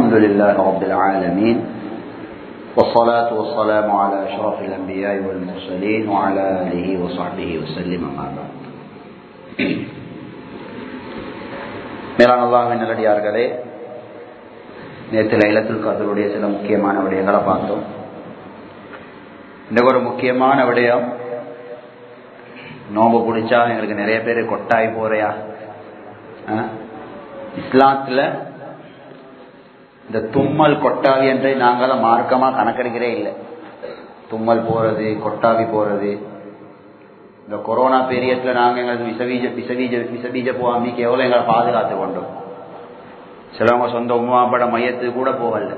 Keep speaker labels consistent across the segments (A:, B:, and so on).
A: الحمد لله رب العالمين والصلاة والسلام على أشرف الأنبياء والمرسلين وعلى آله وصحبه وسلم أما بعد மேலான அல்லாஹின் நல்லடியார்களே நேற்று லைலத்துல் கதருடைய சில முக்கியமான விடயங்களை பார்த்தோம் இன்னைக்கு ஒரு முக்கியமான விடயம் நோம்பு பிடிச்சா எங்களுக்கு நிறைய பேர் கொட்டாய் போறையா இஸ்லாத்துல இந்த தும்மல் கொட்டாவி என்று நாங்களாம் மார்க்கமா கணக்கெடுக்கிறே இல்லை தும்மல் போறது கொட்டாவி போறது இந்த கொரோனா பீரியட்ல நாங்க எங்களுக்கு விசவீஜ விசவீஜ விசபீஜ போவாமிக்கு எவ்வளவு எங்களை பாதுகாத்து கொண்டோம் சிலவங்க சொந்த உமாப்பட மையத்துக்கு கூட போகல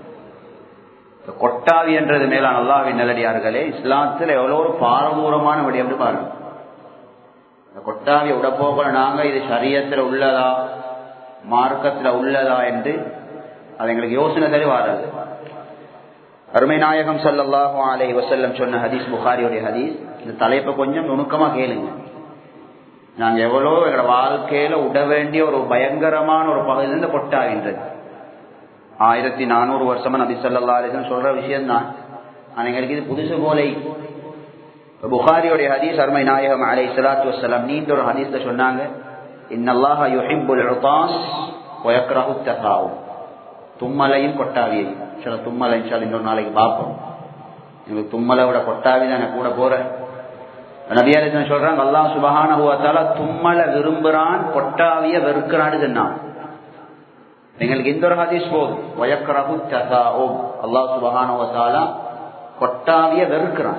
A: கொட்டாவி என்றது மேலான அல்லாவின் நிலடியார்களே இஸ்லாத்துல எவ்வளவு ஒரு பாரதூரமான விடயம் பாருங்க இந்த கொட்டாவியை உடப்போகல நாங்க இது சரியத்துல உள்ளதா மார்க்கத்துல உள்ளதா என்று அது எங்களுக்கு யோசனை தரு வராது அருமை நாயகம் சல்லாஹு அலை வசல்லம் சொன்ன ஹதீஸ் புகாரியுடைய ஹதீஸ் இந்த தலைப்பை கொஞ்சம் நுணுக்கமா கேளுங்க நாங்க எவ்வளோ எங்களோட வாழ்க்கையில உட வேண்டிய ஒரு பயங்கரமான ஒரு பகுதியில் இருந்து கொட்டாகின்றது ஆயிரத்தி நானூறு வருஷமா நபி சொல்லா அலிசன் சொல்ற விஷயம் தான் ஆனா எங்களுக்கு இது புதுசு போலை புகாரியுடைய ஹதீஸ் அருமை நாயகம் அலை சலாத்து வசலாம் நீண்ட ஒரு ஹதீஸ்ல சொன்னாங்க இன்னல்லாஹ யுஹிப்புல் உதாஸ் வயக்ரஹு தகாவும் தும்மலையும் கொட்டாவியையும் சில தும்மலை சால் இன்னொரு நாளைக்கு பார்ப்போம் எங்களுக்கு தும்மலை விட கொட்டாவி தான் கூட போறேன் நபியாலிசன் சொல்றாங்க அல்லாஹ் சுபஹான தும்மலை விரும்புறான் கொட்டாவிய வெறுக்கிறான்னு சொன்னான் எங்களுக்கு இந்த ஒரு ஹதீஸ் போதும் வயக்கரகு தகாவும் அல்லாஹ் சுபஹான கொட்டாவிய வெறுக்கிறான்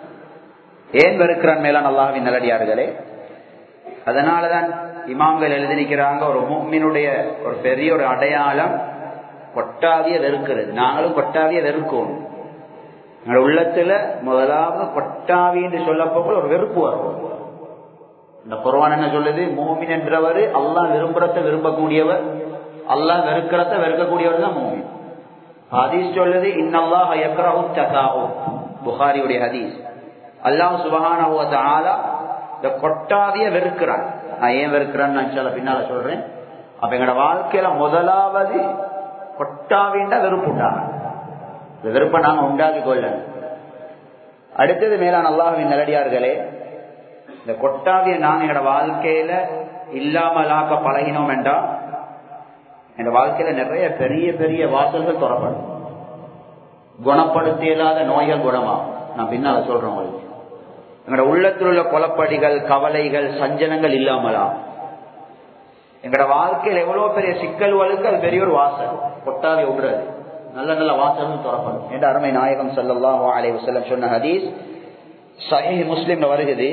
A: ஏன் வெறுக்கிறான் மேலான் அல்லாஹின் நல்லடியார்களே அதனாலதான் இமாம்கள் எழுதியிருக்கிறாங்க ஒரு மூமினுடைய ஒரு பெரிய ஒரு அடையாளம் கொட்டாவிய வெறுக்கிறது நாங்களும் கொட்டாவிய வெறுக்கணும் எங்களோட உள்ளத்துல முதலாவது கொட்டாவி என்று சொல்லப்போக ஒரு வெறுப்பு வரும் இந்த குர்வான் என்ன சொல்லுது மோமின் என்றவர் அல்லாஹ் விரும்புறத விரும்பக்கூடியவர் அல்லாஹ் வெறுக்கிறத வெறுக்கக்கூடியவர் தான் மோமின் ஹதீஸ் சொல்லுது இன்னல்லாஹ் யக்ரஹு தகாவு புகாரியுடைய ஹதீஸ் அல்லாஹ் சுபஹானஹு வ தஆலா இந்த கொட்டாவிய வெறுக்கிறான் நான் ஏன் வெறுக்கிறேன்னு நான் பின்னால சொல்றேன் அப்ப எங்களோட வாழ்க்கையில முதலாவது கொட்டாவின்டா வெறுப்புண்டாங்க வெறுப்பை நாங்க உண்டாக்கி கொள்ள அடுத்தது மேலான அல்லாஹின் நிலடியார்களே இந்த கொட்டாவிய நாங்க எங்களோட வாழ்க்கையில இல்லாமலாக்க பழகினோம் என்றா எங்க வாழ்க்கையில நிறைய பெரிய பெரிய வாசல்கள் தொடரப்படும் குணப்படுத்த இயலாத நோய்கள் குணமாகும் நான் பின்னால சொல்றேன் உங்களுக்கு எங்களோட உள்ளத்தில் உள்ள கொலப்படிகள் கவலைகள் சஞ்சனங்கள் இல்லாமலா எங்களோட வாழ்க்கையில் எவ்வளவு பெரிய சிக்கல்களுக்கு அது பெரிய ஒரு வாசல் கொட்டாவி விடுறது நல்ல நல்ல வாசலும் துறப்படும் என்று அருமை நாயகம் சல்லாஹூ அலை வசல்லம் சொன்ன ஹதீஸ் சஹி முஸ்லிம்ல வருகிறது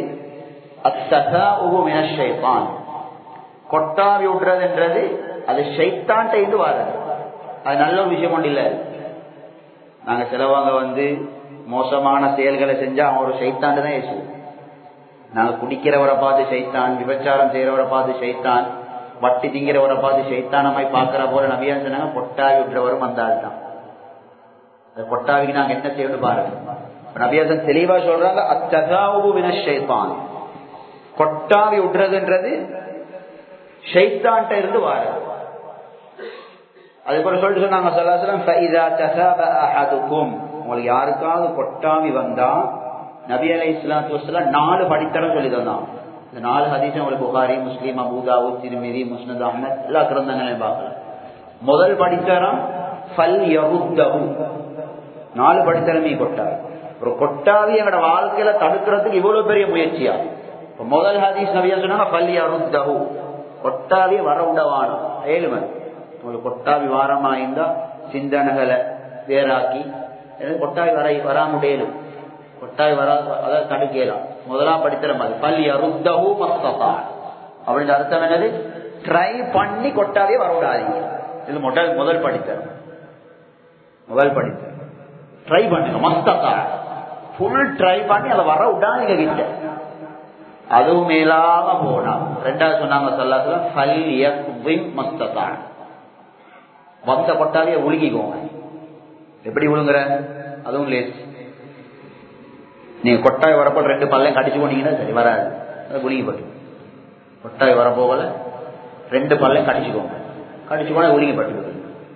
A: அத்தகான் கொட்டாவி விடுறதுன்றது அது ஷைத்தான்ட்ட இருந்து வர்றது அது நல்ல ஒரு விஷயம் ஒன்று இல்லை நாங்க சிலவங்க வந்து மோசமான செயல்களை செஞ்சா அவன் ஒரு சைத்தாண்டு தான் ஏசுவோம் நாங்க குடிக்கிறவரை பார்த்து சைத்தான் விபச்சாரம் செய்யறவரை பார்த்து சைத்தான் வட்டி திங்கிறவரை பார்த்து சைத்தானமாய் பாக்குற போல நபியான் சொன்னாங்க கொட்டாவி விட்டுறவரும் அந்த ஆள் தான் கொட்டாவிக்கு நாங்க என்ன செய்யணும் பாருங்க நபியாசன் தெளிவா சொல்றாங்க அத்தகாவு வின ஷைத்தான் கொட்டாவி விடுறதுன்றது ஷைத்தான்ட்ட இருந்து வார அதுக்கப்புறம் சொல்லிட்டு சொன்னாங்க சல்லாசலம் உங்களுக்கு யாருக்காவது கொட்டாமி வந்தா நபி அலை இஸ்லாத்து வசலாம் நாலு படித்தரம் சொல்லி தந்தான் இந்த நாலு ஹதீசம் உங்களுக்கு புகாரி முஸ்லீம் அபூதாவு திருமிதி முஸ்னத் அஹமத் எல்லா கிரந்தங்களையும் பார்க்கலாம் முதல் படித்தரம் ஃபல் யகுத்தகு நாலு படித்தரமே கொட்டாவி ஒரு கொட்டாவி எங்களோட வாழ்க்கையில தடுக்கிறதுக்கு இவ்வளவு பெரிய முயற்சியா முதல் ஹதீஸ் நபியா சொன்னாங்க ஃபல் யருத்தகு கொட்டாவிய வர உடவானம் ஏழுமன் உங்களுக்கு கொட்டாவி வாரமா இருந்தா சிந்தனைகளை வேறாக்கி கொட்டாய் வர வராமுடையலும் கொட்டாய் வரா அதாவது தடுக்கலாம் முதலாம் படித்தர மாதிரி பள்ளி அருத்தகு மஸ்தா அப்படின்ற அர்த்தம் என்னது ட்ரை பண்ணி கொட்டாவே வரவிடாதீங்க இது முதல் முதல் படித்தரம் முதல் படித்தரம் ட்ரை பண்ணுங்க மஸ்தா ஃபுல் ட்ரை பண்ணி அதை வர விடாதீங்க கிட்ட அதுவும் மேலாம போனா ரெண்டாவது சொன்னாங்க சொல்லாத்துல மஸ்தான் வந்த கொட்டாவே ஒழுகிக்கோங்க எப்படி விழுங்குற அதுவும் லேஸ் நீங்க கொட்டாய் வரப்போ ரெண்டு பல்லையும் கடிச்சு போனீங்கன்னா சரி வராது அது குலுங்கி போட்டு கொட்டாய் வரப்போகல ரெண்டு பல்லையும் கடிச்சுக்கோங்க கடிச்சு போனா உருகி பட்டு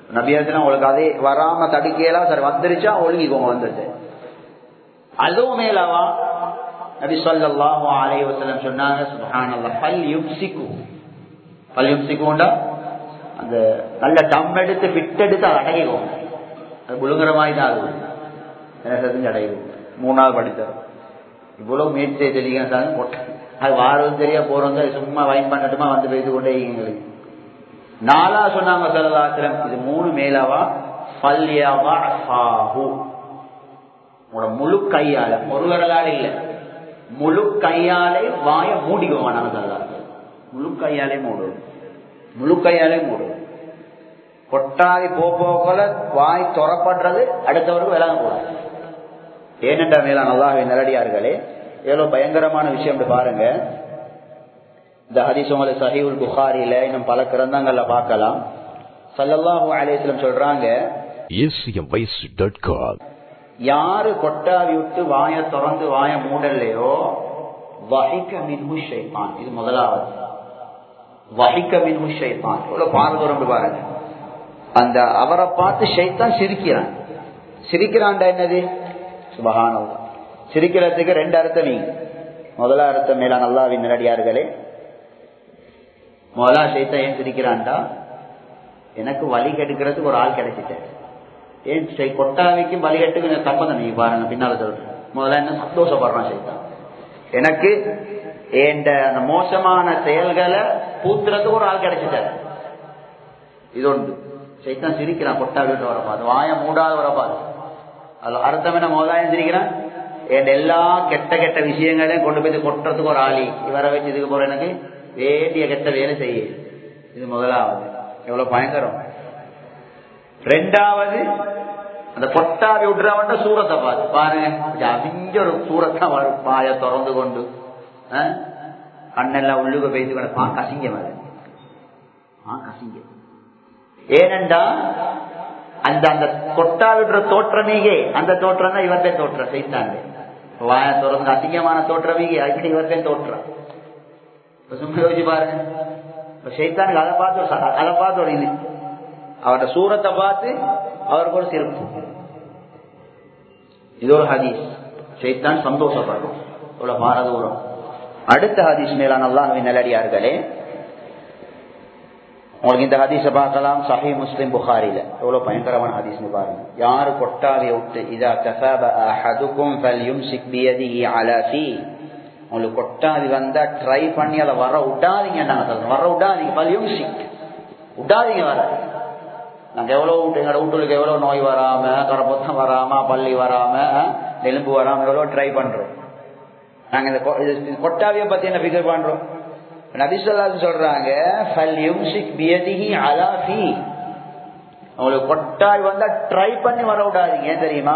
A: நபியாச்சுனா உங்களுக்கு அதே வராம தடுக்கலாம் சரி வந்துருச்சா ஒழுங்கிக்கோங்க வந்துருச்சு அதுவும் மேலவா நபி சொல்லாஹு அலைஹி வஸல்லம் சொன்னாங்க சுப்ஹானல்லாஹ் ஃபல் யும்சிகு ஃபல் யும்சிகுண்டா அந்த நல்ல டம் எடுத்து ஃபிட் எடுத்து அதை அடங்கிக்கோங்க அது புழுங்குற மாதிரி தான் அது என்ன செஞ்சு அடையும் மூணாவது படித்தார் இவ்வளவு முயற்சி தெரியணும் கொட்டை அது வாரம் தெரியா போறோம் சும்மா வைன் பண்ணட்டுமா வந்து பேசி கொண்டே எங்களுக்கு நாலா சொன்னாங்க சரதாசிரம் இது மூணு மேலவா பல்யாவா உங்களோட முழு கையால ஒரு விரலால இல்ல முழு கையாலே வாய மூடிக்குவாங்க நாங்க சரதாசிரம் முழு கையாலே மூடுவோம் முழு கையாலே மூடுவோம் கொட்டாதி போல வாய் துறப்படுறது அடுத்தவருக்கு விளங்க கூடாது ஏனென்ற மேல நல்லாவே நிலடியார்களே எவ்வளவு பயங்கரமான விஷயம் பாருங்க இந்த ஹதீஸ் உங்களுக்கு சஹீவுல் புகாரில இன்னும் பல கிரந்தங்கள்ல பார்க்கலாம் சல்லல்லாஹு அலையம் சொல்றாங்க யாரு கொட்டாவி விட்டு வாய திறந்து வாய மூடலையோ வஹிக்க மின்ஹு ஷைத்தான் இது முதலாவது வஹிக்க மின்ஹு ஷைத்தான் இவ்வளவு பாரதூரம் பாருங்க அந்த அவரை பார்த்து ஷைத்தான் சிரிக்கிறான் சிரிக்கிறான்டா என்னது சுபகானவா சிரிக்கிறதுக்கு ரெண்டு அர்த்தம் நீங்க முதலா அர்த்தம் மேலா நல்லாவின் நிலடியார்களே முதலா சைத்தான் ஏன் சிரிக்கிறான்டா எனக்கு வழி கெடுக்கிறதுக்கு ஒரு ஆள் கிடைச்சிட்டேன் ஏன் கொட்டாவிக்கும் வழி கட்டுக்கு தப்பதான் நீங்க பாருங்க பின்னால சொல்றேன் முதல்ல என்ன சந்தோஷப்படுறான் சைத்தான் எனக்கு ஏண்ட அந்த மோசமான செயல்களை பூத்துறதுக்கு ஒரு ஆள் கிடைச்சிட்டாரு இது ஒன்று சைத்தான் சிரிக்கிறான் கொட்டாவி விட்டு வரப்பாது வாய மூடாத வரப்பாது அது அர்த்தம் என்ன முதலாயம் சிரிக்கிறான் என் எல்லா கெட்ட கெட்ட விஷயங்களையும் கொண்டு போய் கொட்டுறதுக்கு ஒரு ஆளி இவரை வச்சு இதுக்கு போற எனக்கு வேண்டிய கெட்ட வேலை செய்ய இது முதலாவது எவ்வளவு பயங்கரம் ரெண்டாவது அந்த கொட்டாவி விடுறவன்ட்ட சூரத்தை பார்த்து பாருங்க அவிஞ்ச ஒரு சூரத்தை வரும் பாய திறந்து கொண்டு கண்ணெல்லாம் உள்ளுக பேசி கொண்டு பா கசிங்க மாதிரி ஆ கசிங்க ஏனண்டா அந்த அந்த கொட்டா விடுற தோற்றமேயே அந்த தோற்றம் தான் இவர்தே தோற்றம் செய்தாங்க வாய திறந்து அசிங்கமான தோற்றமேயே அதுக்கிட்ட இவர்தே தோற்றம் சும்மா யோசிச்சு பாருங்க சைத்தானுக்கு அதை பார்த்து அதை பார்த்து ஒரு இது அவரோட சூரத்தை பார்த்து அவருக்கு ஒரு சிறப்பு இது ஒரு ஹதீஸ் சைத்தான் சந்தோஷப்படும் இவ்வளவு பாரதூரம் அடுத்த ஹதீஸ் மேலான அல்லாஹின் நிலடியார்களே உங்களுக்கு இந்த ஹதீஸ பார்க்கலாம் சஹி முஸ்லிம் புகாரில எவ்வளவு பயங்கரமான ஹதீஸ் பாருங்க யாரு கொட்டாவிய விட்டு இதா கசாப அஹதுக்கும் ஃபல்யும்சிக் பியதிஹி அலா ஃபீ உங்களுக்கு கொட்டாவி வந்தா ட்ரை பண்ணி அதை வர விடாதீங்க நாங்க சொல்றோம் வர விடாதீங்க ஃபல்யும்சிக் விடாதீங்க வர நாங்க எவ்வளவு எங்களோட வீட்டுக்கு எவ்வளவு நோய் வராம கரப்பொத்தம் வராம பள்ளி வராம எலும்பு வராம எவ்வளவு ட்ரை பண்றோம் நாங்க இந்த கொட்டாவிய பத்தி என்ன பிகர் பண்றோம் நபிசல்லாது சொல்றாங்க அவங்களுக்கு கொட்டாய் வந்தா ட்ரை பண்ணி வர விடாதீங்க ஏன் தெரியுமா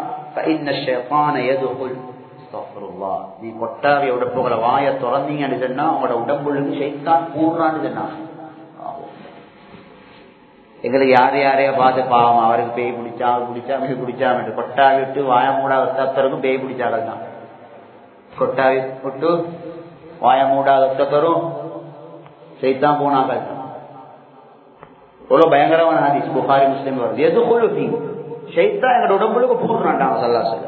A: நீ கொட்டாவிய உடம்புகளை வாய திறந்தீங்கன்னு சொன்னா உங்களோட உடம்புக்கு சைத்தான் கூடுறான்னு சொன்னா எங்களுக்கு யார் யாரையா பார்த்து பாவம் அவருக்கு பேய் பிடிச்சா அவர் பிடிச்சா மிக பிடிச்சா கொட்டாவி விட்டு வாய மூடா ஒத்தருக்கும் பேய் பிடிச்சார்கள் தான் கொட்டாவி விட்டு வாய மூடாத ஒத்தரும் சைத்தான் போனார்கள் எவ்வளவு பயங்கரமான ஹதீஸ் புகாரி முஸ்லீம் வருது எது கொள்ளுதி ஷைத்தா எங்களோட உடம்புக்கு போடுறான்டாங்க சல்லா சொல்ல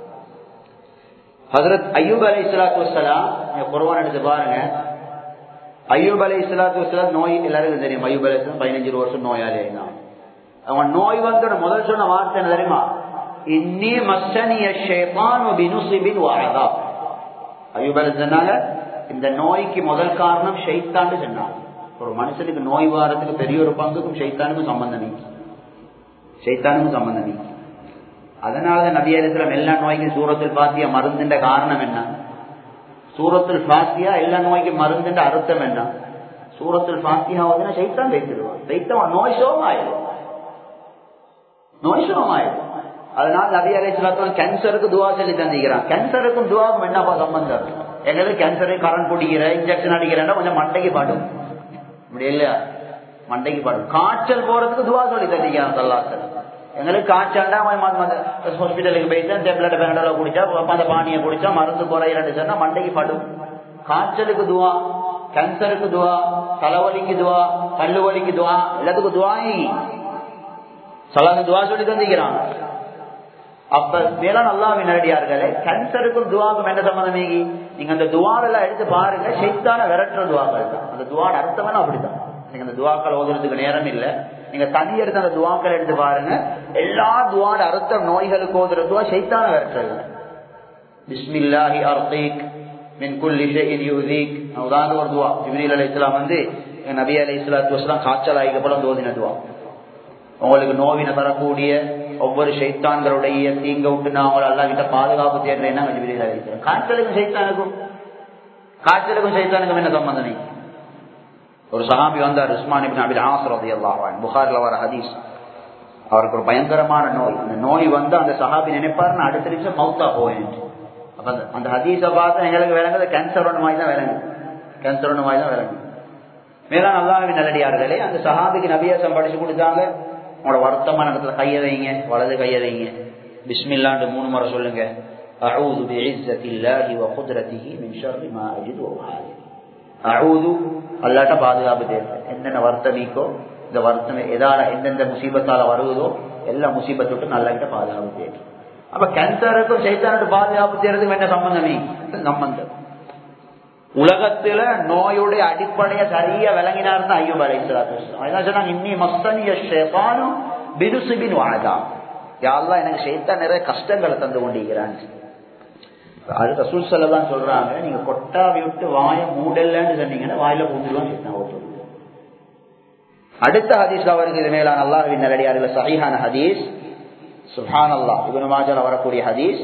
A: ஹசரத் ஐயூப் அலி இஸ்லாத்து வசலாம் குரவான் எடுத்து பாருங்க ஐயூப் அலி இஸ்லாத்து வசலாம் நோய் எல்லாருக்கும் தெரியும் ஐயூப் அலி இஸ்லாம் பதினஞ்சு வருஷம் நோயாளி ஆயினான் அவன் நோய் வந்தோட முதல் சொன்ன வார்த்தை என்ன தெரியுமா இன்னி மஸ்தனிய ஷேபான் பினுசிபின் வாழதா ஐயூப் அலி சொன்னாங்க இந்த நோய்க்கு முதல் காரணம் ஷைத்தான்னு சொன்னாங்க ஒரு மனுஷனுக்கு நோய் வாரத்துக்கு பெரிய ஒரு பங்குக்கும் ஷைத்தானுக்கும் சம்பந்தம் நீக்கி ஷைத்தானுக்கும் சம்பந்தம் நீக்கி அதனால நபியத்துல எல்லா நோய்க்கும் சூரத்தில் பாத்தியா மருந்துன்ற காரணம் என்ன சூரத்தில் பாத்தியா எல்லா நோய்க்கும் மருந்துன்ற அர்த்தம் என்ன சூரத்தில் பாத்தியா வந்து சைத்தான் வைத்திருவான் சைத்தம் நோய் சோமாயிடும் நோய் சோமாயிடும் அதனால நபி அலைச்சலாத்தான் கேன்சருக்கு துவா சொல்லி தந்திக்கிறான் கேன்சருக்கும் துவாக்கும் என்னப்பா சம்பந்தம் எங்களுக்கு கேன்சரை கரண்ட் பிடிக்கிற இன்ஜெக்ஷன் அடிக்கிறேன்னா கொஞ்சம் மண்டைக்கு பாடும் இப்படி இல்லையா மண்டைக்கு பாடும் காய்ச்சல் போறதுக்கு துவா சொல்லி தந்திக்கிறான் சல்லாசல் எங்களுக்கு காய்ச்சல்டா ஹாஸ்பிட்டலுக்கு போயிட்டு டேப்லெட் பெனடோல குடிச்சா அந்த பானியை குடிச்சா மருந்து குறையிலன்னு சொன்னா மண்டைக்கு படும் காய்ச்சலுக்கு துவா கேன்சருக்கு துவா தலைவலிக்கு துவா பல்லு வலிக்கு துவா எல்லாத்துக்கும் துவாயி சலாத்து துவா சொல்லி தந்திக்கிறாங்க அப்ப வேளாண் அல்லாவின் நேரடியார்களே கேன்சருக்கும் துவாக்கும் என்ன சம்பந்தம் நீங்க அந்த துவாவெல்லாம் எடுத்து பாருங்க சைத்தான விரட்டுற துவாக்கள் தான் அந்த துவாட அர்த்தம் அப்படிதான் நீங்க அந்த துவாக்கள் ஓதுறதுக்கு நேரம் இல்ல நீங்க தனி எடுத்து அந்த துவாக்கள் எடுத்து பாருங்க எல்லா துவாட அர்த்தம் நோய்களுக்கு ஓதுற துவா சைத்தான விரட்டுறது பிஸ்மில்லாஹி அர்த்தீக் மின் குல்லி ஷைஇன் யூதீக் உதாரணம் ஒரு துவா ஜிப்ரீல் அலைஹிஸ்ஸலாம் வந்து நபி அலைஹிஸ்ஸலாத்து வஸலாம் காய்ச்சல் ஆகிக்கப்படும் ஓதின துவா உங்களுக்கு நோவினை தரக்கூடிய ஒவ்வொரு சைத்தான்களுடைய தீங்க விட்டு நான் அவங்களை அல்லா கிட்ட பாதுகாப்பு தேடுறேன்னா ஜிப்ரீல் அலைஹிஸ்ஸலாம் காய்ச்சலுக்கும் சைத்தானுக்கும் காய்ச்சலுக்கும் சைத்தானுக்கும் என்ன சம்பந்தம் ஒரு சஹாபி வந்தார் உஸ்மான் இபின் அபில் ஆஸ் ரலியல்லாஹு அன்ஹு புகாரில் வர ஹதீஸ் அவருக்கு ஒரு பயங்கரமான நோய் அந்த நோய் வந்து அந்த சஹாபி நினைப்பார் நான் அடுத்த நிமிஷம் மவுத்தா போவேன் அப்ப அந்த அந்த ஹதீஸை பார்த்து எங்களுக்கு விளங்குது கேன்சர் ஒன்று மாதிரி தான் விளங்கு கேன்சர் ஒன்று மாதிரி தான் விளங்கு மேலாம் அல்லாவின் நல்லடியார்களே அந்த சஹாபிக்கு நபியாசம் படிச்சு கொடுத்தாங்க உங்களோட வருத்தமான இடத்துல கைய வைங்க வலது கைய வைங்க பிஸ்மில்லாண்டு மூணு முறை சொல்லுங்க أعوذ بعزة الله وقدرته من شر ما أجد وأحاذر அழுது அல்லாட்ட பாதுகாப்பு தேவை என்னென்ன வருத்தமிக்கோ இந்த வருத்தம் எதால எந்தெந்த முசீபத்தால வருவதோ எல்லா முசீபத்துக்கும் நல்லா கிட்ட பாதுகாப்பு தேவை அப்ப கேன்சருக்கும் சைத்தானுக்கு பாதுகாப்பு தேர்றதுக்கு என்ன சம்பந்தமே சம்பந்தம் உலகத்துல நோயுடைய அடிப்படையை சரியா விளங்கினார் தான் ஐயோ சொன்னாங்க இன்னி மஸ்தனிய ஷேபானும் பிதுசுபின் வாழதா யாரெல்லாம் எனக்கு சைத்தான் நிறைய கஷ்டங்களை தந்து கொண்டிருக்கிறான் அது ரசூல் செல்லதான் சொல்றாங்க நீங்க கொட்டாவி விட்டு வாய மூடலன்னு சொன்னீங்கன்னா வாயில பூந்துருவான் சைத்தான் ஓட்டு அடுத்த ஹதீஸ் அவருக்கு இது மேலான அல்லாஹின் நல்லடியார்கள் சஹீஹான ஹதீஸ் சுஹான் அல்லாஹ் இவனு மாஜால வரக்கூடிய ஹதீஸ்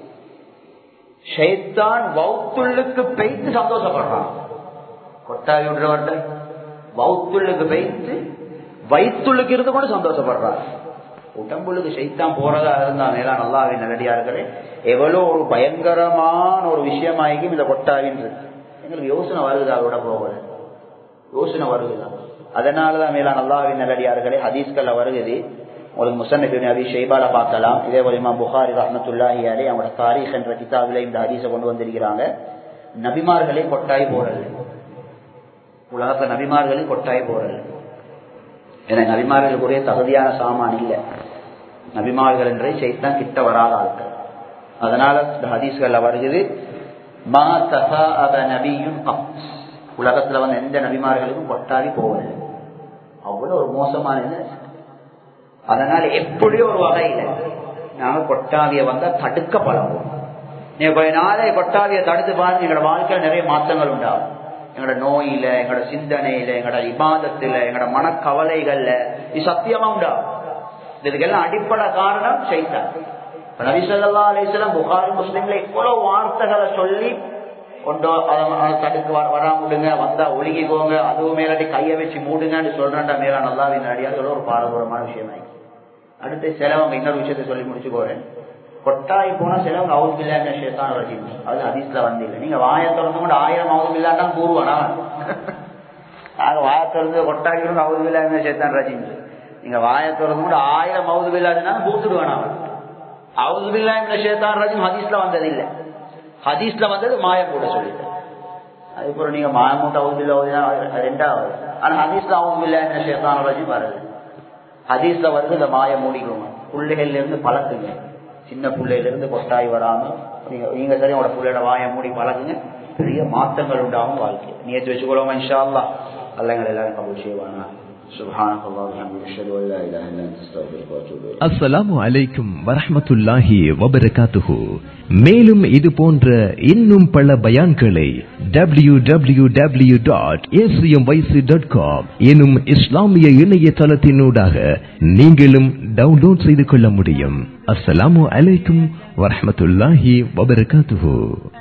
A: ஷைத்தான் வௌத்துள்ளுக்கு பெய்த்து சந்தோஷப்படுறான் கொட்டாவி விடுறவர்கிட்ட வௌத்துள்ளுக்கு பெய்த்து வயிற்றுள்ளுக்கு இருந்து கூட சந்தோஷப்படுறான் உடம்புளுக்கு சைத்தான் போறதா இருந்தா மேலா நல்லாவே நல்லடியார்களே எவ்வளவு ஒரு பயங்கரமான ஒரு விஷயமாகிக்கும் இந்த கொட்டாவின்றது எங்களுக்கு யோசனை வருகுதா அதோட போகல யோசனை வருகுதா அதனாலதான் மேலா நல்லாவின் நல்லடியார்களே ஹதீஸ்கள்ல வருகுது உங்களுக்கு முசன்னிபின் அபி ஷெய்பால பார்க்கலாம் இதே போல இமாம் புகாரி ரஹமத்துல்லாஹி அலே அவங்களோட தாரீக் என்ற கிதாபில இந்த ஹதீஸை கொண்டு வந்திருக்கிறாங்க நபிமார்களே கொட்டாய் போடல உலகத்துல நபிமார்களே கொட்டாய் போடல ஏன்னா நபிமார்களுக்குரிய தகுதியான சாமான் இல்லை நபிமார்கள் என்றே செய்தான் கிட்ட வராத ஆட்கள் அதனால இந்த ஹதீஸ்கள்ல வருகிறது மா தசா அப நபியும் உலகத்துல வந்து எந்த நபிமார்களுக்கும் கொட்டாவி போவதில்லை அவ்வளவு ஒரு மோசமான இது அதனால எப்படியோ ஒரு வகையில நாங்க கொட்டாவிய வந்தா தடுக்க பழகுவோம் நீங்க கொஞ்ச நாளை கொட்டாவிய தடுத்து பாருங்க எங்களோட வாழ்க்கையில நிறைய மாற்றங்கள் உண்டாகும் எங்களோட நோயில எங்களோட சிந்தனையில எங்களோட இபாதத்துல எங்களோட மனக்கவலைகள்ல இது சத்தியமா உண்டாகும் இதுக்கெல்லாம் அடிப்படை காரணம் செய்தான் நபிசல்லா அலிஸ்லாம் புகாரி முஸ்லீம்ல இவ்வளவு வார்த்தைகளை சொல்லி கொண்டோ அதை தடுக்க வராம விடுங்க வந்தா ஒழுகிக்கோங்க அதுவும் மேலாட்டி கையை வச்சு மூடுங்கன்னு சொல்றேன்டா மேலா நல்லாவின் அடியாக ஒரு பாரதூரமான விஷயம் அடுத்து சிலவங்க இன்னொரு விஷயத்த சொல்லி முடிச்சு போறேன் கொட்டாய் போனா சிலவங்க அவுது இல்லாம சேத்தான் ரஜிம் அது அதிசல வந்து இல்லை நீங்க வாயை திறந்து கூட ஆயிரம் அவுது இல்லாட்டான் கூறுவானா நாங்க வாயை திறந்து கொட்டாய் அவுது இல்லாம சேத்தான் ரஜிம் நீங்க வாயை திறந்து கூட ஆயிரம் அவுது இல்லாதுன்னா கூத்துடுவானா அவன் அவுது இல்லாம சேத்தான் ரஜிம் ஹதீஸ்ல வந்தது இல்லை ஹதீஸ்ல வந்தது மாயம் கூட சொல்லிட்டேன் அதுக்கப்புறம் நீங்க மாயமூட்ட அவுது ரெண்டாவது ஆனா ஹதீஸ்ல அவுது இல்லாம சேத்தான் ரஜிம் வருது ஹதீஸ்ல வருது இந்த மாய மூடிக்கோங்க பிள்ளைகள்ல இருந்து பழக்குங்க சின்ன பிள்ளையில இருந்து கொட்டாய் வராம நீங்க நீங்க சரி உங்களோட பிள்ளையோட வாயை மூடி பழகுங்க பெரிய மாற்றங்கள் உண்டாகும் வாழ்க்கை நேற்று வச்சுக்கொள்வோம் இன்ஷா அல்லா அல்லங்கள் எல்லாரும் கபூல் செய்வானா
B: அஸ்ஸலாமு அலைக்கும் வரஹமத்துல்லாஹி வபரகாத்துஹு மேலும் இது போன்ற இன்னும் பல பயான்களை W W W dot ACM YC dot com எனும் இஸ்லாமிய இணையதளத்தினூடாக நீங்களும் டவுன்லோட் செய்து கொள்ள முடியும் அஸ்ஸலாமு அலைக்கும் வரஹமத்துல்லாஹி வபரகாத்துஹு